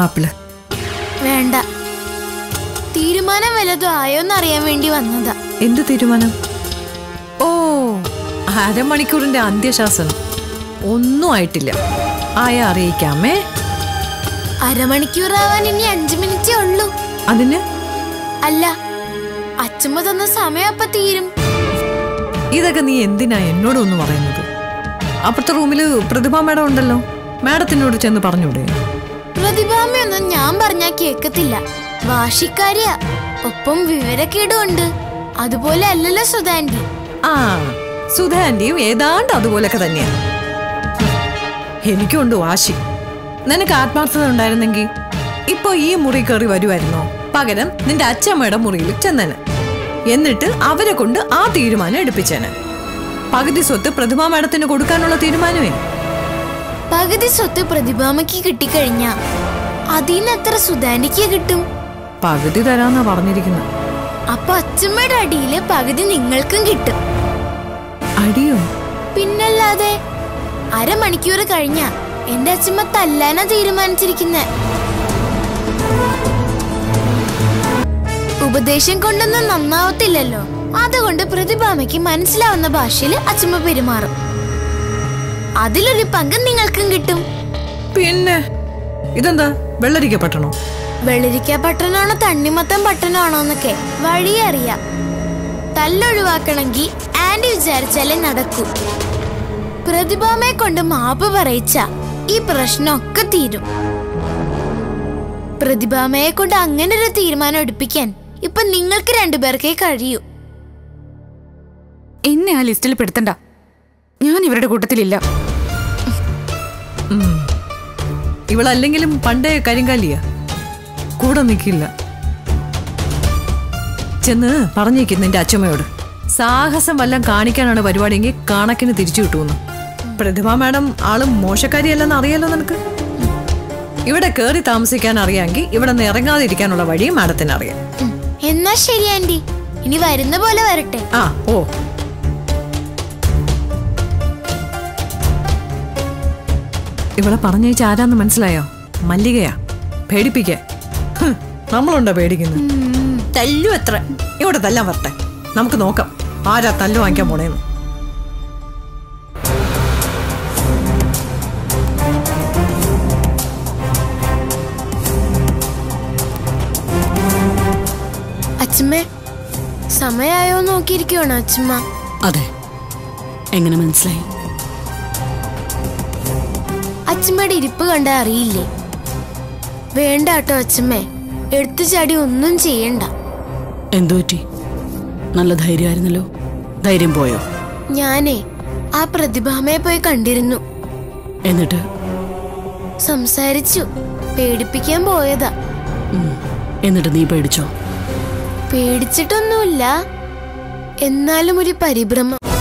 Apple വേണ്ട തീരുമാനം വല്ലതും ആയോന്ന് അറിയാൻ വേണ്ടി വന്നതാ എന്ത് തീരുമാനം ഓ അരമണിക്കൂറിന്റെ അന്ത്യശാസനം ഒന്നും ആയിട്ടില്ല ആയ അറിയിക്കാമേ അരമണിക്കൂറാവാൻ ഇനി അഞ്ചു മിനിറ്റേ ഉള്ളൂ അതിന് അല്ല അച്ഛമ്മ തന്ന സമയം അപ്പൊ തീരും ഇതൊക്കെ നീ എന്തിനാ എന്നോടൊന്ന് പറയുന്നത് അപ്പുറത്തെ റൂമില് പ്രതിഭ മാഡം ഉണ്ടല്ലോ മാഡത്തിനോട് ചെന്ന് പറഞ്ഞൂടെ പ്രതിഭാമയൊന്നും ഞാൻ പറഞ്ഞാ കേക്കത്തില്ല വാശിക്കാരിയാ ഒപ്പം വിവരക്കേടും ഉണ്ട് അതുപോലെ അല്ലല്ലോ സുധാന്റി ആ സുധ ആന്റിയും ഏതാണ്ട് അതുപോലൊക്കെ തന്നെയാ എനിക്കുണ്ട് വാശി നിനക്ക് ആത്മാർത്ഥത ഉണ്ടായിരുന്നെങ്കിൽ ഇപ്പൊ ഈ മുറി കയറി വരുമായിരുന്നോ പകരം നിന്റെ അച്ഛമ്മയുടെ മുറിയിൽ ചെന്നന് എന്നിട്ട് അവരെ കൊണ്ട് ആ തീരുമാനം എടുപ്പിച്ചേന് പകുതി സ്വത്ത് പ്രതിഭാ മാഡത്തിന് കൊടുക്കാനുള്ള തീരുമാനമേ പകുതി സ്വത്ത് പ്രതിഭാമയ്ക്ക് കിട്ടിക്കഴിഞ്ഞാ അതിന്ന് എത്ര സുധാന്റിക്ക് കിട്ടും പകുതി തരാന്നാ പറഞ്ഞിരിക്കുന്നത് അപ്പൊ അച്ഛമ്മയുടെ അടിയില് പകുതി നിങ്ങൾക്കും കിട്ടും അടിയോ പിന്നല്ലാതെ അരമണിക്കൂർ കഴിഞ്ഞ എന്റെ അച്ഛമ്മ തല്ലാനാ തീരുമാനിച്ചിരിക്കുന്നെ ഉപദേശം കൊണ്ടൊന്നും നന്നാവത്തില്ലല്ലോ അതുകൊണ്ട് പ്രതിഭാമയ്ക്ക് മനസ്സിലാവുന്ന ഭാഷയിൽ അച്ഛമ്മ പെരുമാറും അതിലൊരു പങ്ക് നിങ്ങൾക്കും കിട്ടും പിന്നെ ഇതെന്താ വെള്ളരിക്ക പട്ടണോ വെള്ളരിക്ക പട്ടണമാണോ തണ്ണിമത്തം പട്ടണമാണോ എന്നൊക്കെ വഴി അറിയാം തല്ലൊഴിവാക്കണമെങ്കിൽ ആന്റി വിചാരിച്ചാലേ നടക്കൂ പ്രതിഭാമയെ കൊണ്ട് മാപ്പ് പറയിച്ച ഈ പ്രശ്നമൊക്കെ തീരും പ്രതിഭാമയെ കൊണ്ട് അങ്ങനെ ഒരു തീരുമാനം എടുപ്പിക്കാൻ ഇപ്പൊ നിങ്ങൾക്ക് രണ്ടുപേർക്കേ കഴിയൂ എന്നെ ആ ലിസ്റ്റിൽ പെടുത്തണ്ട ഞാൻ ഇവരുടെ കൂട്ടത്തിലില്ല ഉം. ഇവളല്ലെങ്കിലും പണ്ടേ കരിങ്കാലിയാ കൂടെ നിൽക്കില്ല ചെന്ന് പറഞ്ഞേക്കും നിന്റെ അച്ഛമ്മയോട് സാഹസം വല്ലതും കാണിക്കാനാണ് പരിപാടിയെങ്കിൽ കണക്കിന് തിരിച്ചു കിട്ടുമെന്ന് പ്രതിഭ മാഡം ആളും മോശക്കാരിയല്ലെന്ന് അറിയാലോ നിനക്ക് ഇവിടെ കയറി താമസിക്കാൻ അറിയാമെങ്കിൽ ഇവിടെ നിന്ന് ഇറങ്ങാതിരിക്കാനുള്ള വഴിയും മാഡത്തിന് അറിയാം ഉം. എന്നാ ശരി ആന്റി ഇനി വരുന്ന പോലെ വരട്ടെ ആ ഓ ഇവളെ പറഞ്ഞയച്ച ആരാന്ന് മനസ്സിലായോ മല്ലികയാ പേടിപ്പിക്കാൻ ഹ്, നമ്മളുണ്ടോ പേടിക്കുന്നത് തല്ലു എത്ര ഇവിടെ തല്ലാൻ വരട്ടെ നമുക്ക് നോക്കാം ആരാ തല്ലു വാങ്ങിക്കാൻ പോണേന്ന് അച്ഛമ്മേ സമയായോ നോക്കിയിരിക്കുവാണോ അച്ഛമ്മ അതെ എങ്ങനെ മനസ്സിലായി അച്ഛമ്മയുടെ ഇരിപ്പ് കണ്ട അറിയില്ലേ വേണ്ട കേട്ടോ അച്ഛമ്മേ എടുത്തു ചാടി ഒന്നും ചെയ്യണ്ട എന്തു പറ്റി നല്ല ധൈര്യമായിരുന്നല്ലോ ധൈര്യം പോയോ ഞാനേ ആ പ്രതിഭാമയെ പോയി കണ്ടിരുന്നു എന്നിട്ട് സംസാരിച്ചു പേടിപ്പിക്കാൻ പോയതാ ഉം, എന്നിട്ട് നീ പേടിച്ചോ പേടിച്ചിട്ടൊന്നുമില്ല എന്നാലും ഒരു പരിഭ്രമം